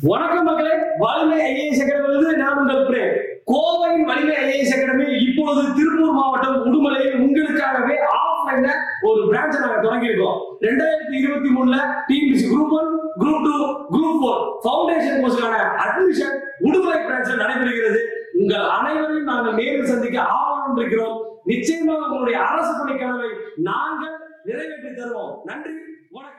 வணக்கம் மக்களே வலிமை ஐஏஎஸ் அகாடமியிலிருந்து நான் உங்கள் பிரேம் கோவையின் வலிமை ஐஏஎஸ் அகாடமி இப்பொழுது திருப்பூர் மாவட்டம் உடுமலையில் உங்களுக்காகவே ஆஃப்லைன்ல ஒரு பிரான்ச்சை நாங்க தொடங்கியிருக்கோம் ரெண்டாயிரத்தி இருபத்தி மூணுல TNPSC group one group two group four foundation கோர்ஸுக்கான அட்மிஷன் உடுமலை பிரான்ச்சில் நடைபெறுகிறது உங்கள் அனைவரையும் நாங்கள் நேரில் சந்திக்க ஆவணம் இருக்கிறோம் நிச்சயமாக உங்களுடைய அரசு பணி கனவை நாங்கள் நிறைவேற்றி தருவோம் நன்றி வணக்கம்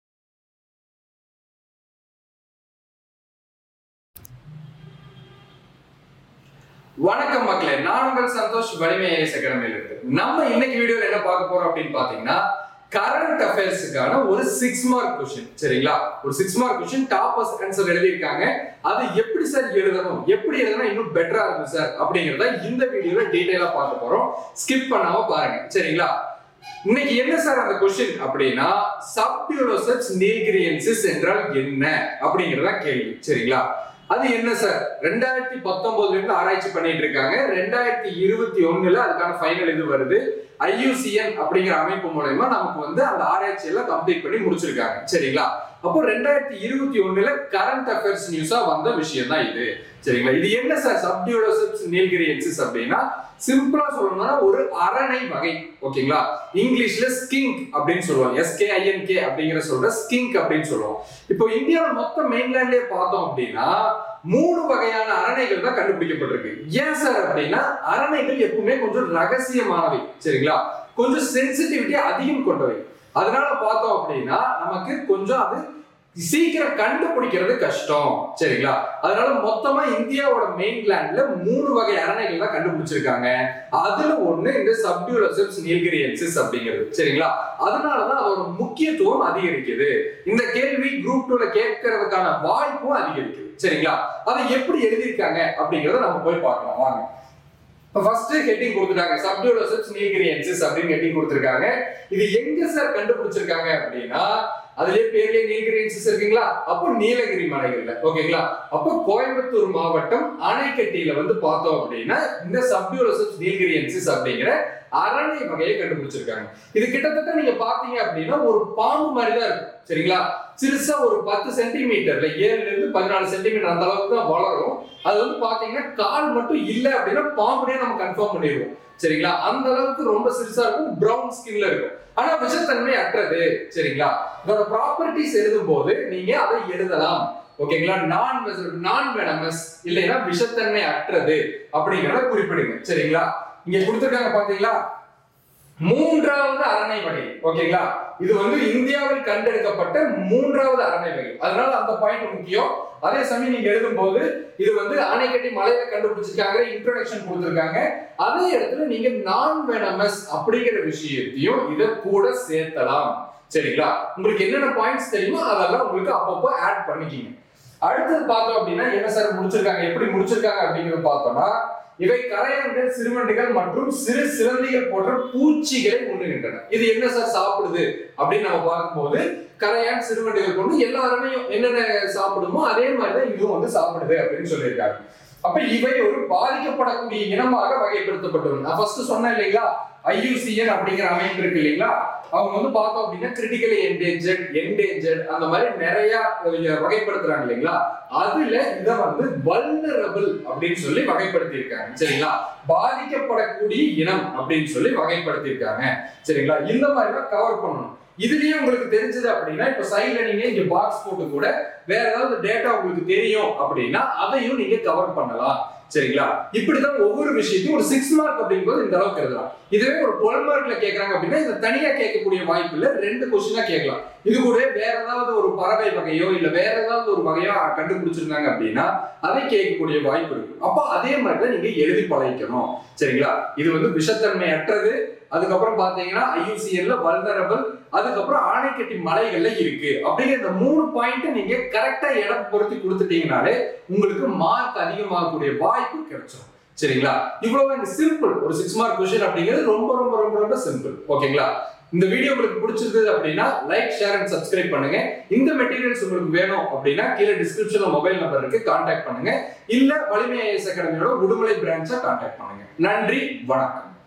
வணக்கம் மக்களே நான் உங்கள் சந்தோஷ் வலிமை ஐஎஸ் அகாடமியில இருக்கு நம்ம இன்னைக்கு வீடியோல என்ன பார்க்க போறோம் அப்படின்னு பாத்தீங்கன்னா கரண்ட் அஃபேர்ஸுக்கான ஒரு சிக்ஸ் மார்க் கொஸ்டின் சரிங்களா ஒரு six mark question toppers answer எழுதியிருக்காங்க அது எப்படி சார் எழுதணும் எப்படி எழுதணும் இன்னும் பெட்டரா இருக்கும் சார் அப்படிங்கறத இந்த வீடியோல டீடைலா பார்க்க போறோம் ஸ்கிப் பண்ணாம பாருங்க சரிங்களா இன்னைக்கு என்ன சார் அந்த கொஸ்டின் அப்படின்னா சப்டியூலோசப்ஸ் நீல்கிரியன்சிஸ் என்றால் என்ன அப்படிங்கறத கேள்வி சரிங்களா அது என்ன சார் ரெண்டாயிரத்தி பத்தொன்பதுல இருந்து ஆராய்ச்சி பண்ணிட்டு இருக்காங்க ரெண்டாயிரத்தி இருபத்தி ஒண்ணுல அதுக்கான ஃபைனல் இது வருது ஐயூசிஎன் அப்படிங்கிற அமைப்பு மூலயமா நமக்கு வந்து அந்த ஆராய்ச்சி எல்லாம் கம்ப்ளீட் பண்ணி முடிச்சிருக்காங்க சரிங்களா அப்போ ரெண்டாயிரத்தி இருபத்தி ஒண்ணுல கரண்ட் அஃபேர்ஸ் நியூஸா வந்த விஷயம் தான் இது சரிங்களா இது என்ன சார் சப்டியூலோசிப்ஸ் நீல்கிரியன்சிஸ் அப்படின்னா சிம்பிளா சொல்லணும்னா ஒரு அரணை வகை ஓகேங்களா இங்கிலீஷ்ல ஸ்கிங்க் அப்படின்னு சொல்லுவோம் எஸ்கேஐஎன்கே அப்படிங்கிற சொல்ற ஸ்கிங்க் அப்படின்னு சொல்லுவோம் இப்போ இந்தியாவில் மொத்த மெயின்லேண்ட்லயே பார்த்தோம் அப்படின்னா மூணு வகையான அரணைகள் தான் கண்டுபிடிக்கப்பட்டிருக்கு ஏன் சார் அப்படின்னா அரணைகள் எப்பவுமே கொஞ்சம் ரகசியமானவை சரிங்களா கொஞ்சம் சென்சிட்டிவிட்டி அதிகம் கொண்டவை அதனால பார்த்தோம் அப்படின்னா நமக்கு கொஞ்சம் அது சீக்கிரம் கண்டுபிடிக்கிறது கஷ்டம் சரிங்களா அதனால மொத்தமா இந்தியாவோட மெயின்லேண்ட்ல மூணு வகை அரணைகள் தான் கண்டுபிடிச்சிருக்காங்க அதுல ஒண்ணு இந்த சப்டியூலசிப்ஸ் நீல்கிரியன்சிஸ் அப்படிங்கிறது சரிங்களா அதனாலதான் அதோட முக்கியத்துவம் அதிகரிக்குது இந்த கேள்வி குரூப் டூல கேட்கறதுக்கான வாய்ப்பும் அதிகரிக்குது சரிங்களா அதை எப்படி எழுதியிருக்காங்க அப்படிங்கறத நம்ம போய் பார்க்கலாம் வாங்க இப்போ ஃபர்ஸ்ட் ஹெட்டிங் கொடுத்துட்டாங்க சப்டியூலோசிப்ஸ் நீல்கிரியன்சிஸ் அப்படின்னு ஹெட்டிங் கொடுத்துருக்காங்க இது எங்க சார் கண்டுபிடிச்சிருக்காங்க அப்படின்னா அதுலயே பேர்லயே நீலகிரின்சிஸ் இருக்குங்களா அப்போ நீலகிரி மலைகள்ல ஓகேங்களா அப்போ கோயம்புத்தூர் மாவட்டம் அணைக்கட்டியில வந்து பார்த்தோம் அப்படின்னா இந்த சப்டியூலோசிப்ஸ் நீலகிரியன்சிஸ் அப்படிங்கிற அரணை வகையை கண்டுபிடிச்சிருக்காங்க இது கிட்டத்தட்ட நீங்க பாத்தீங்க அப்படின்னா ஒரு பாம்பு மாதிரி தான் இருக்கும் சரிங்களா சிறுசா ஒரு பத்து சென்டிமீட்டர்ல ஏழுல இருந்து பதினாலு சென்டிமீட்டர் அந்த அளவுக்கு தான் வளரும் அது வந்து பாத்தீங்கன்னா கால் மட்டும் இல்ல அப்படின்னா பாம்புனே நம்ம கன்ஃபார்ம் பண்ணிடுவோம் சரிங்களா அந்த அளவுக்கு ரொம்ப சிறுசா இருக்கும் பிரவுன் ஸ்கின்ல இருக்கும் ஆனா விஷத்தன்மை அற்றது சரிங்களா இதோட ப்ராப்பர்ட்டிஸ் எழுதும் போது நீங்க அதை எழுதலாம் ஓகேங்களா நான் நான் வெனமஸ் இல்லைன்னா விஷத்தன்மை அற்றது அப்படிங்கிறத குறிப்பிடுங்க சரிங்களா இங்க கொடுத்துருக்காங்க பாத்தீங்களா மூன்றாவது அரணை வகை ஓகேங்களா இது வந்து இந்தியாவில் கண்டெடுக்கப்பட்ட மூன்றாவது அரணை வகை அதனால அந்த பாயிண்ட் முக்கியம் அதே சமயம் நீங்க எழுதும் போது இது வந்து அணைக்கட்டி மலையில கண்டுபிடிச்சிருக்காங்க இன்ட்ரோடக்ஷன் கொடுத்திருக்காங்க அதே இடத்துல நீங்க நான் வெனமஸ் அப்படிங்கிற விஷயத்தையும் இத கூட சேர்த்தலாம் சரிங்களா உங்களுக்கு என்னென்ன பாயிண்ட்ஸ் தெரியுமோ அதெல்லாம் உங்களுக்கு அப்பப்போ ஆட் பண்ணிக்கிங்க அடுத்தது பார்த்தோம் அப்படின்னா என்ன சார் முடிச்சிருக்காங்க எப்படி முடிச்சிருக்காங்க அப்படிங்கறது பார்த்தோம்னா இவை கரையான்கள் சிறுவண்டுகள் மற்றும் சிறு சிலந்திகள் போன்ற பூச்சிகளை உண்ணுகின்றன இது என்ன சார் சாப்பிடுது அப்படின்னு நம்ம பார்க்கும்போது கரையான் சிறுவண்டுகள் கொண்டு எல்லா அரணையும் என்னென்ன சாப்பிடுமோ அதே மாதிரி தான் இதுவும் வந்து சாப்பிடுது அப்படின்னு சொல்லியிருக்காங்க அப்ப இவை ஒரு பாதிக்கப்படக்கூடிய இனமாக வகைப்படுத்தப்பட்டுள்ளது நான் ஃபர்ஸ்ட் சொன்னேன் இல்லைங்களா ஐயூசிஎன் அப்படிங்கிற அமைப்பு இருக்கு இல்லைங்களா அவங்க வந்து பார்த்தோம் அப்படின்னா கிரிட்டிக்கலி என்டேஞ்சர்ட் என்டேஞ்சர்ட் அந்த மாதிரி நிறைய வகைப்படுத்துறாங்க இல்லைங்களா அதுல இத வந்து வல்னரபிள் அப்படின்னு சொல்லி வகைப்படுத்தி இருக்காங்க சரிங்களா பாதிக்கப்படக்கூடிய இனம் அப்படின்னு சொல்லி வகைப்படுத்தி இருக்காங்க சரிங்களா இந்த மாதிரி தான் கவர் பண்ணணும் இதுலயே உங்களுக்கு தெரிஞ்சது அப்படின்னா இப்ப சைட்ல நீங்க இங்க பாக்ஸ் போட்டு கூட வேற ஏதாவது டேட்டா உங்களுக்கு தெரியும் அப்படின்னா அதையும் நீங்க கவர் பண்ணலாம் சரிங்களா இப்படிதான் ஒவ்வொரு விஷயத்தையும் ஒரு சிக்ஸ் மார்க் அப்படிங்கும்போது இந்த அளவுக்கு எழுதலாம் இதுவே ஒரு டுவெல் மார்க்ல கேக்குறாங்க அப்படின்னா இதை தனியா கேட்கக்கூடிய வாய்ப்பு இல்ல ரெண்டு கொஸ்டினா கேட்கலாம் இது கூட வேற ஏதாவது ஒரு பறவை வகையோ இல்ல வேற ஏதாவது ஒரு வகையோ கண்டுபிடிச்சிருந்தாங்க அப்படின்னா அதை கேட்கக்கூடிய வாய்ப்பு இருக்கு அப்போ அதே மாதிரி தான் நீங்க எழுதி பழகிக்கணும் சரிங்களா இது வந்து விஷத்தன்மை அற்றது அதுக்கப்புறம் பாத்தீங்கன்னா ஐயூசிஎல்ல வல்னரபிள் அதுக்கப்புறம் ஆணைக்கட்டி மலைகள்ல இருக்கு அப்படிங்கிற இந்த மூணு பாயிண்ட் நீங்க கரெக்டா இடம் பொருத்தி கொடுத்துட்டீங்கனாலே உங்களுக்கு மார்க் அதிகமாகக்கூடிய வாய்ப்பு கிடைச்சிடும் சரிங்களா இவ்வளவு இந்த சிம்பிள் ஒரு சிக்ஸ் மார்க் கொஸ்டின் அப்படிங்கிறது ரொம்ப ரொம்ப ரொம்ப ரொம்ப சிம்பிள் ஓகேங்களா இந்த வீடியோ உங்களுக்கு பிடிச்சிருந்தது அப்படின்னா லைக் ஷேர் அண்ட் சப்ஸ்கிரைப் பண்ணுங்க இந்த மெட்டீரியல்ஸ் உங்களுக்கு வேணும் அப்படின்னா கீழே டிஸ்கிரிப்ஷன்ல மொபைல் நம்பர் இருக்கு கான்டாக்ட் பண்ணுங்க இல்ல வலிமை ஐஎஸ் அகாடமியோட உடுமலை பிரான்ச்சை கான்டாக்ட் பண்ணுங்க நன்றி வணக்கம்